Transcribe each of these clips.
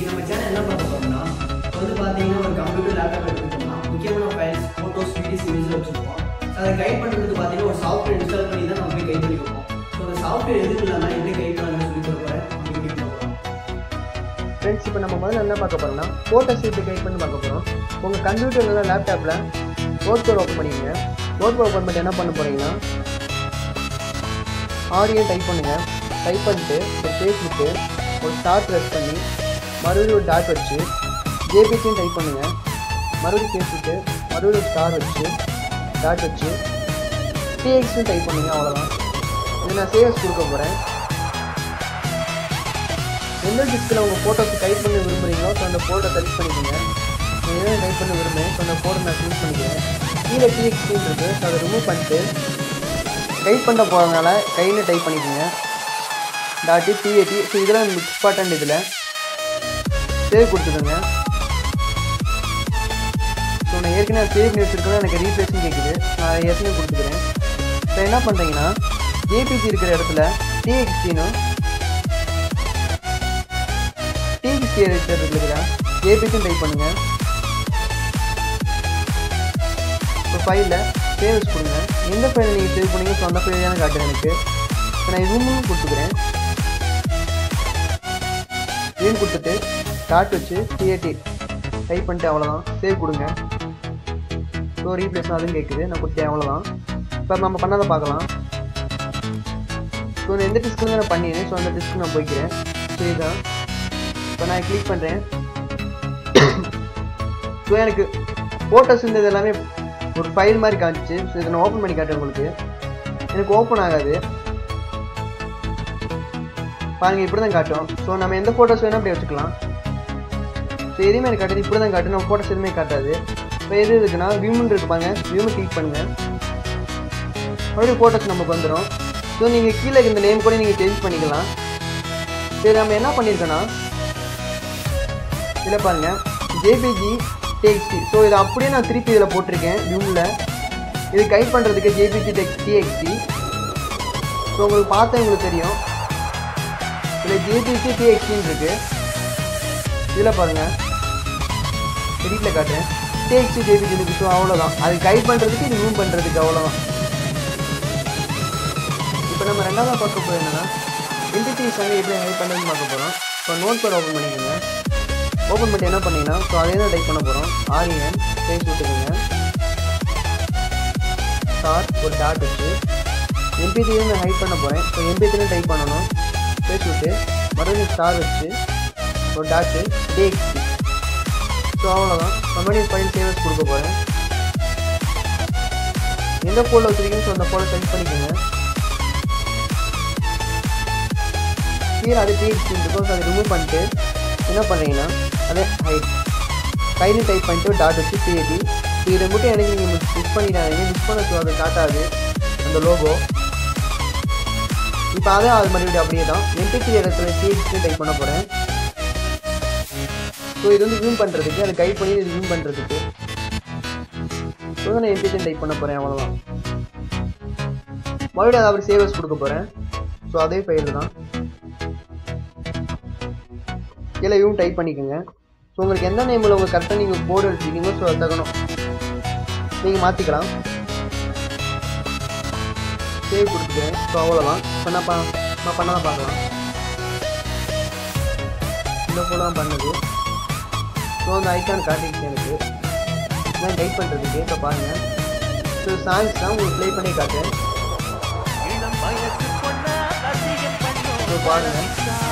இன்னைக்கு நம்ம சேனல் என்ன பார்க்க போறோம்னா இப்போ வந்து பார்த்தீங்கன்னா ஒரு கம்ப்யூட்டர் லேப்டாப் எடுத்துக்கிட்டோம்னா முக்கியமான ஃபைல்ஸ் ஃபோட்டோஸ் வீடியோஸ் இமேஜ் வச்சுருப்போம் அதை கைட் பண்ணுறதுக்கு பார்த்தீங்கன்னா ஒரு சாஃப்ட்வேர் இன்ஸ்டால் பண்ணி தான் நம்ம போய் கைட் பண்ணிக்கணும் ஸோ அந்த சாஃப்ட்வேர் எதுக்கு இல்லைன்னா எப்படி கைட் பண்ணணும்னு சொல்லி கொடுக்குறேன் அப்படி பார்க்கலாம் ஃப்ரெண்ட்ஸ் இப்போ நம்ம முதல்ல என்ன பார்க்க போகிறோம்னா ஃபோட்டோஸ் எப்படி கைட் பண்ணி பார்க்க போகிறோம் உங்கள் கம்ப்யூட்டரில் லேப்டாப்பில் நோட் பேட் ஓப்பன் பண்ணிக்கங்க நோட் பேட் ஓப்பன் பண்ணி என்ன பண்ண போகிறீங்கன்னா ஆடியோ டைப் பண்ணுங்கள் டைப் பண்ணிட்டு ஒரு ஸ்பேஸ் விட்டு ஒரு ஸ்டார் ப்ரெஸ் பண்ணி மறுபடியும் ஒரு டாட் வச்சு ஜேபிசின்னு டைப் பண்ணுங்கள் மறுபடியும் ஸ்பேஸ் விட்டு மறுபடியும் ஒரு ஸ்டார் வச்சு டாட் வச்சு டிஎக்ஸ்னு டைப் பண்ணுங்க அவ்வளோதான் இது நான் சேவஸ் கொடுக்க போகிறேன் எந்த டிஸ்கில் உங்கள் ஃபோட்டோஸ் டைப் பண்ண விரும்புகிறீங்களோ ஸோ அந்த ஃபோட்டோ செலக்ட் பண்ணிக்கோங்க நான் எதாவது டைப் பண்ண விரும்புகிறேன் ஸோ அந்த ஃபோட்டோ நான் செலக்ட் பண்ணிக்கிறேன் கீழே டிஎக்ஸ்டின்னு இருக்குது ஸோ அதை ரிமூவ் பண்ணிட்டு டைப் பண்ண போகிறதுனால கையில் டைப் பண்ணிக்கோங்க டாட்டு டிஏடி ஸோ இதெல்லாம் இம்பார்ட்டன்ட் இதில் சேவ் கொடுத்துக்கோங்க ஸோ நான் ஏற்கனவே சேவ் பண்ணி வச்சுருக்கேன் எனக்கு ரீப்ளேஸ்னு கேட்குது நான் அதை ஏற்கனவே கொடுத்துக்கிறேன் இப்போ என்ன பண்ணுறீங்கன்னா ஜேபிஜி இருக்கிற இடத்துல டிஎக்ஸ்டின்னு டிஎக்ஸ்டி எடிட்டர் இருக்குதா ஜேபிஜின்னு டைப் பண்ணுங்கள் இப்போ ஃபைலில் சேவ்ஸ் கொடுங்க எந்த ஃபைலை நீங்கள் சேவ் பண்ணீங்க ஸோ அந்த ஃபைல் தான் காட்டுறேன் எனக்கு இப்போ நான் இதுவும் கொடுத்துக்கிறேன் இதையும் கொடுத்துட்டு டாட் வச்சு டிஏடி டைப் பண்ணிட்டு அவ்வளோதான் சேவ் கொடுங்க ஸோ ரீப்ளேஸ் அதுவும் கேட்குது நான் கொடுத்தேன் அவ்வளோதான் இப்போ நம்ம பண்ணதை பார்க்கலாம் ஸோ நான் எந்த டிஸ்கில் நான் பண்ணிடுறேன் ஸோ அந்த டிஸ்க்கு நான் போய்க்கிறேன் ஸோ இதுதான் இப்போ நான் கிளிக் பண்ணுறேன் ஸோ எனக்கு ஃபோட்டோஸ் இருந்தது எல்லாமே ஒரு ஃபைல் மாதிரி காமிச்சு ஸோ இதை நான் ஓப்பன் பண்ணி காட்டுறேன் உங்களுக்கு எனக்கு ஓப்பன் ஆகாது பாருங்க இப்படி தான் காட்டும் ஸோ நம்ம எந்த ஃபோட்டோஸ் வேணால் அப்படி வச்சுக்கலாம் ஸோ எதுவுமே எனக்கு காட்டுது இப்படி தான் காட்டும் நம்ம ஃபோட்டோஸ் எதுவுமே காட்டாது இப்போ எது இருக்குன்னா வியூமன் இருக்கு பாருங்க வியூமன் கிளிக் பண்ணுங்க மறுபடியும் ஃபோட்டோஸ் நமக்கு வந்துடும் ஸோ நீங்கள் கீழே இந்த நேம் கூட நீங்கள் சேஞ்ச் பண்ணிக்கலாம் சரி நம்ம என்ன பண்ணியிருக்கோன்னா இதில் பாருங்க ஜேபிஜி டிஎக்ஸ்டி ஸோ இதை அப்படியே நான் திருப்பி இதில் போட்டிருக்கேன் வியூமில் இது கைட் பண்ணுறதுக்கு ஜேபிஜி டெக் டிஎக்ஸ்டி ஸோ உங்களுக்கு பார்த்தா உங்களுக்கு தெரியும் இதில் ஜேபிஜி டிஎக்ஸ்டின்னு இருக்கு இதில் பாருங்கள் எடிட்டில் காட்டுறேன் டிஎக்ஸ்டி ஜேபிஜி இருக்கு ஸோ அவ்வளோதான் அது கைட் பண்ணுறதுக்கு இது வியூம் பண்ணுறதுக்கு அவ்வளோதான் இப்போ நம்ம ரெண்டாவது பார்க்க போகிறது என்னன்னா என்டிட்டிஸ் வந்து எப்படி ஹைட் பண்ணுறதுன்னு பார்க்க போகிறோம் இப்போ நோட் பேட் ஓப்பன் பண்ணிக்கோங்க ஓப்பன் பண்ணி என்ன பண்ணீங்கன்னா ஸோ அதே தான் டைப் பண்ண போகிறோம் ஆரியன் பேஸ் விட்டுக்கோங்க ஸ்டார் ஒரு டாட் வச்சு எம்பி நான் ஹைட் பண்ண போகிறேன் ஸோ எம்பி டைப் பண்ணணும் பேஸ் விட்டு மறுபடியும் ஸ்டார் வச்சு ஒரு டாட்டு டிஎக்ஸ்டி ஸோ அவ்வளோதான் மறுபடியும் ஃபைல் சேவஸ் கொடுக்க போகிறேன் எந்த ஃபோனில் வச்சுருக்கீங்கன்னு ஸோ அந்த ஃபோனை செலக்ட் பண்ணிக்கோங்க கீழே அது டிஎக்ஸ்டி இருக்கும் ஸோ அதை ரிமூவ் பண்ணிட்டு என்ன பண்ணுறீங்கன்னா அதே ஹைட் கையில் டைப் பண்ணிட்டு டாட் வச்சு டிஏடி ஸோ இதை மட்டும் எனக்கு நீங்கள் மிஸ் பண்ணிடாதீங்க மிஸ் பண்ண ஸோ அது காட்டாது அந்த லோகோ இப்போ அதே அது மறுபடியும் அப்படியே தான் எம்பி இடத்துல டிஎக்ஸ்டி டைப் பண்ண போகிறேன் ஸோ இது வந்து ஜூம் பண்ணுறதுக்கு அதை கைட் பண்ணி இது ஜூம் பண்ணுறதுக்கு ஸோ நான் எம்பி டைப் பண்ண போகிறேன் அவ்வளோதான் மறுபடியும் அதை அப்படி சேவஸ் கொடுக்க போகிறேன் ஸோ அதே ஃபைல் தான் கீழே இவங்க டைப் பண்ணிக்கோங்க ஸோ உங்களுக்கு எந்த நேமில் உங்கள் கரெக்டாக நீங்கள் போர்டு வச்சுருக்கீங்களோ ஸோ அது தகணும் நீங்கள் மாற்றிக்கலாம் சேவ் கொடுத்துட்டேன் ஸோ அவ்வளோதான் இப்போ நான் பா நான் பண்ணாதான் பார்க்கலாம் இந்த ஃபோன் தான் பண்ணுது ஸோ அந்த ஐக்கான் காட்டிடுச்சு எனக்கு நான் டைப் பண்ணுறதுக்கு இப்போ பாருங்கள் ஸோ சாங்ஸ் தான் உங்களுக்கு ப்ளே பண்ணி காட்டுறேன் ஸோ பாருங்கள்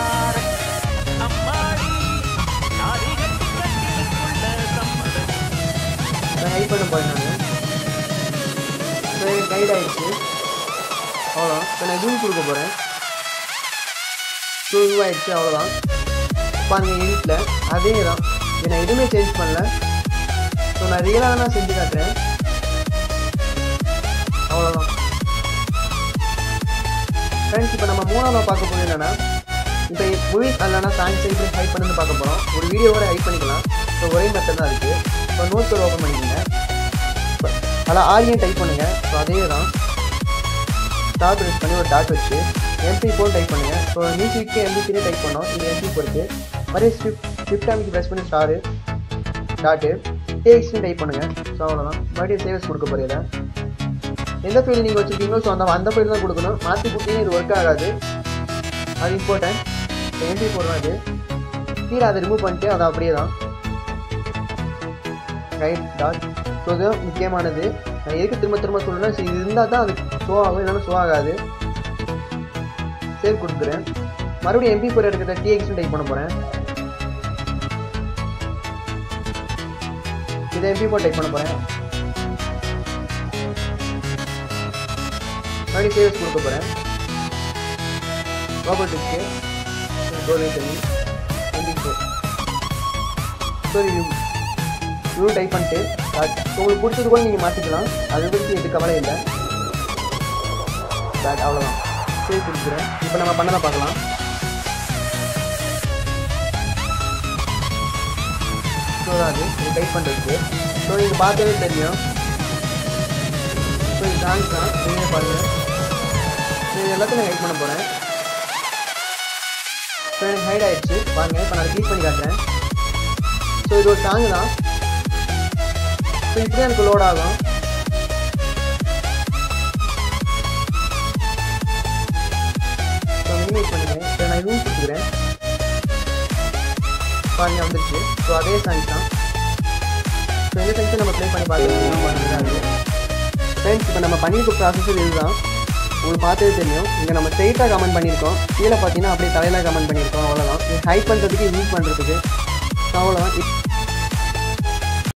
நான் ஹைட் பண்ண போகிறேன் நான் ஸோ எனக்கு கைட் ஆகிடுச்சு அவ்வளோ இப்போ நான் ஜூம் கொடுக்க போகிறேன் ஸோ இதுவாகிடுச்சு அவ்வளோதான் பாருங்கள் எடிட்டில் அதே தான் இதை நான் எதுவுமே சேஞ்ச் பண்ணல ஸோ நான் ரியலாக தான் செஞ்சு காட்டுறேன் அவ்வளோதான் ஃப்ரெண்ட்ஸ் இப்போ நம்ம மூணாவது பார்க்க போகிறது என்னென்னா இப்போ மூவிஸ் இல்லைனா சாங்ஸ் எப்படி ஹைட் பண்ணுன்னு பார்க்க போகிறோம் ஒரு வீடியோவோட ஹைட் பண்ணிக்கலாம் ஸோ ஒரே மெத்தட் தான் இருக்குது இப்போ நோட் பேர் ஓப்பன் பண்ணிக்கோங்க அதில் ஆரியம் டைப் பண்ணுங்கள் ஸோ அதே தான் ஸ்டார் ப்ரெஸ் பண்ணி ஒரு டாட் வச்சு எம்பி ஃபோர் டைப் பண்ணுங்கள் ஸோ மியூசிக்கு எம்பி த்ரீ டைப் பண்ணோம் இது எம்பி ஃபோருக்கு மறுபடியும் ஸ்விஃப்ட் ஷிஃப்ட் அமைக்கு ப்ரெஸ் பண்ணி ஸ்டாரு டாட்டு டேக்ஸ்னு டைப் பண்ணுங்கள் ஸோ அவ்வளோதான் மறுபடியும் சேவஸ் கொடுக்க போகிறீங்க எந்த ஃபைல் நீங்கள் வச்சுருக்கீங்களோ ஸோ அந்த அந்த ஃபைல் தான் கொடுக்கணும் மாற்றி கொடுத்தீங்க இது ஒர்க் ஆகாது அது இம்பார்ட்டன்ட் எம்பி போடுறோம் இது கீழே அதை ரிமூவ் பண்ணிட்டு அது அப்படியே தான் ரைட் டாட் ஸோ இது முக்கியமானது நான் எதுக்கு திரும்ப திரும்ப சொல்கிறேன் ஸோ இது இருந்தால் தான் அது ஷோ ஆகும் இல்லைன்னா ஷோ ஆகாது சேவ் கொடுக்குறேன் மறுபடியும் எம்பி ஃபோர் எடுக்கிற டிஎக்ஸ்னு டைப் பண்ண போகிறேன் இதை எம்பி ஃபோர் டைப் பண்ண போகிறேன் மறுபடியும் சேவ்ஸ் கொடுக்க போகிறேன் ரோபோட்டிக்ஸ்க்கு கோலை தண்ணி எம்பி ஃபோர் ஸோ இது இவ்வளோ டைப் பண்ணிட்டு start. உங்களுக்கு பிடிச்சது கூட நீங்கள் மாற்றிக்கலாம் அதை பற்றி எது கவலை இல்லை பேட் அவ்வளோதான் சேவ் கொடுக்குறேன் இப்போ நம்ம பண்ணதை பார்க்கலாம் ஸோ தான் அது இது டைப் பண்ணுறதுக்கு ஸோ நீங்கள் பார்த்தாலே தெரியும் ஸோ இது சாங்ஸ் தான் நீங்களே பாருங்கள் ஸோ இது எல்லாத்தையும் நான் ஹைட் பண்ண போகிறேன் ஸோ எனக்கு ஹைட் ஆயிடுச்சு பாருங்க இப்போ நான் கிளிக் பண்ணி காட்டுறேன் ஸோ இது ஒரு சாங் தான் ஸோ இப்படி எனக்கு லோட் ஆகும் ஸோ மினிமைஸ் பண்ணிக்கிறேன் ஸோ நான் ரூம் கொடுத்துக்கிறேன் பாருங்க வந்துருச்சு ஸோ அதே சாங்ஸ் தான் ஸோ இந்த சாங்ஸை நம்ம ப்ளே பண்ணி பார்த்துருக்கோம் ஃப்ரெண்ட்ஸ் இப்போ நம்ம பண்ணியிருக்க ப்ராசஸர் இதுதான் உங்களுக்கு பார்த்ததே தெரியும் இங்கே நம்ம ஸ்ட்ரெயிட்டாக கமெண்ட் பண்ணியிருக்கோம் கீழே பார்த்தீங்கன்னா அப்படியே தலையில் கமெண்ட் பண்ணியிருக்கோம் அவ்வளோதான் ஹைட் பண்ணுறதுக்கு யூஸ் பண்ணுறதுக்கு அவ்வளோதான்